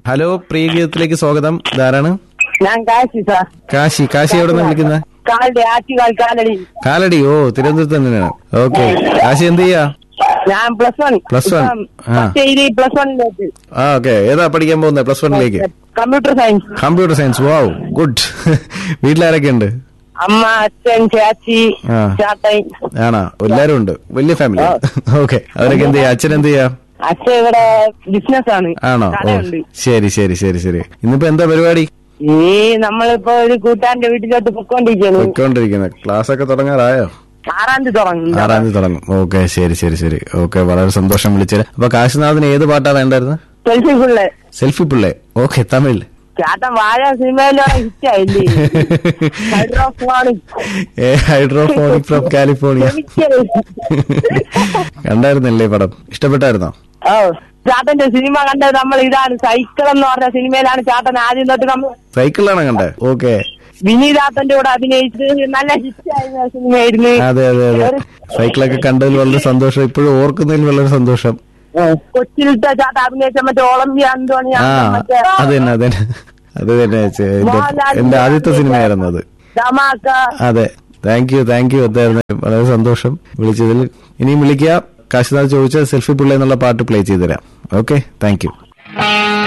Hello പ്രിയ ഗീതത്തിലേക്ക് സ്വാഗതം ഇതാരാണ് ഞാൻ കാശി സാർ കാശി കാശി എവിടെ നിന്ന് വിളിക്കുന്നത് കാലടി ആറ്റുകാൽ കാലടി കാലടി ഓ തിരുവനന്തപുരത്ത് തന്നെയാണ് ഓക്കെ കാശി എന്ത് ചെയ്യാ ഞാൻ പ്ലസ് വൺ Plus one. ആ. പ്ലസ് വണ്ണിലേക്ക് ആ ഓക്കെ ഏതാ പഠിക്കാൻ പോകുന്നത് പ്ലസ് വണ്ണിലേക്ക് computer science computer science wow good വീട്ടിലാരൊക്കെ ഉണ്ട് അമ്മ അച്ഛൻ ചാച്ചി ആ. ചാത്തൻ ആണോ എല്ലാരും ഉണ്ട് വലിയ ഫാമിലി ഓക്കെ അവരൊക്കെ എന്ത് ചെയ്യാ അച്ഛൻ എന്ത് ചെയ്യാ അച്ഛൻ ഇവിടെ ബിസിനസ് ആണ് ആണോ ഓ കടയുണ്ട് ശരി ശരി ശരി ശരി ഇന്നിപ്പോ എന്താ പരിപാടി ഈ നമ്മളിപ്പോ ഒരു കൂട്ടാന്റെ വീട്ടിലോട്ട് പൊക്കോണ്ടിരിക്കുന്നു പൊയ്ക്കൊണ്ടിരിക്കുന്നത് ക്ലാസ് ഒക്കെ തുടങ്ങാറായോ ആറാം തീയതി തുടങ്ങും ആറാം തീയതി തുടങ്ങും ഓക്കെ ശരി ശരി ശരി ഓക്കെ വളരെ സന്തോഷം വിളിച്ചത് അപ്പൊ കാശിനാഥിന് ഏത് പാട്ടാ വേണ്ടായിരുന്നു സെൽഫി ഫുള്ള് സെൽഫി പിള്ളേ ഓക്കെ തമിഴ് ചാത്തൻ വാഴ സിനിമയിലൂടെ ഹിറ്റ് ആയില്ലേ ഹൈഡ്രോഫോണിക് ഏ ഹൈഡ്രോഫോണിക് ഫ്രം കാലിഫോർണിയ കണ്ടായിരുന്നല്ലേ പടം ഇഷ്ടപ്പെട്ടായിരുന്നോ ഓ ചാത്തന്റെ സിനിമ കണ്ടത് നമ്മൾ ഇതാണ് സൈക്കിൾ എന്ന് പറഞ്ഞ സിനിമയിലാണ് ചാത്തൻ ആദ്യം തൊട്ട് നമ്മൾ സൈക്കിളിലാണ് കണ്ടേ ഓക്കെ വിനീതാത്തന്റെ കൂടെ അഭിനയിച്ച് നല്ല ഹിറ്റ് ആയിരുന്ന സിനിമയായിരുന്നു അതെ അതെ അതെ സൈക്കിളൊക്കെ കണ്ടതിൽ വളരെ സന്തോഷം ഇപ്പോഴും ഓർക്കുന്നതിൽ വളരെ സന്തോഷം കൊച്ചിയിലത്തെ ചാത്ത അഭിനയിച്ച മറ്റേ ഒളിമ്പിയ അന്തോണി ആ മറ്റേ അത് തന്നെ അത് തന്നെ അത് തന്നെ ചെ- എന്റെ എന്റെ ആദ്യത്തെ സിനിമയായിരുന്നു അത് ധമാക്ക അതെ താങ്ക് യു താങ്ക് യു അതായിരുന്നു വളരെ സന്തോഷം വിളിച്ചതിൽ ഇനിയും വിളിക്കുക കാശിനാഥ് ചോദിച്ച സെൽഫി പിള്ളേ എന്നുള്ള പാട്ട് പ്ലേ ചെയ്തുതരാം ഓക്കെ താങ്ക് യു